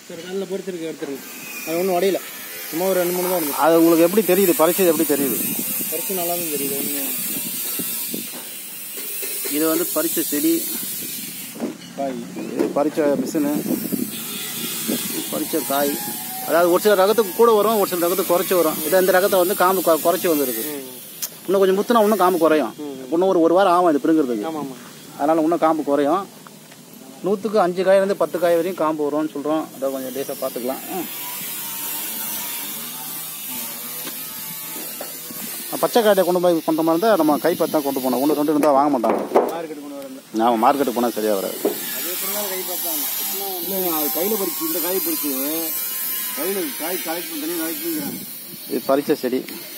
சரி நல்ல பொறுத்திருக்கு எடுத்துருங்க அது ஒன்றும் உடையல சும்மா ஒரு ரெண்டு மூணு தான் இருந்துச்சு அது உங்களுக்கு எப்படி தெரியுது பறிச்சது எப்படி தெரியுது பறிச்சு நல்லா தான் தெரியுது ஒன்றும் இது வந்து பறிச்ச செடி காய் இது பறிச்ச மிஷினு பறிச்ச காய் அதாவது ஒரு சில ரகத்துக்கு கூட வரும் ஒரு சில ரகத்துக்கு குறைச்சி வரும் இதை இந்த ரகத்தை வந்து காம்பு கொ- குறைச்சி வந்துருக்கு இன்னும் கொஞ்சம் முத்துனா இன்னும் காம்பு குறையும் இன்னும் ஒரு ஒரு வாரம் ஆகும் இது பிடுங்கிறதுக்கு ஆமாம் ஆமாம் அதனால் இன்னும் காம்பு குறையும் நூற்றுக்கு அஞ்சு காயிலேருந்து பத்து காய் வரையும் காம்பு வரும்னு சொல்கிறோம் அதை கொஞ்சம் லேசாக பார்த்துக்கலாம் ம். பச்சை காய்டை கொண்டு போய் கொண்ட மாதிரி இருந்தால் நம்ம கைப்பற்றி தான் கொண்டு போகணும் ஒன்று ரெண்டு இருந்தால் வாங்க மாட்டாங்க மார்க்கெட் கொண்டு வரல நாம மார்க்கெட்டுக்கு போனால் சரியாக வராது அது எப்படி இருந்தாலும் கை பார்த்தாங்க இல்லை அது கையில் பறிச்சு இந்த காய் பறிச்சு கையில் காய் கலெக்ட் பண்ணி கலெக்ட் பண்ணிக்கிறாங்க இது பறிச்ச செடி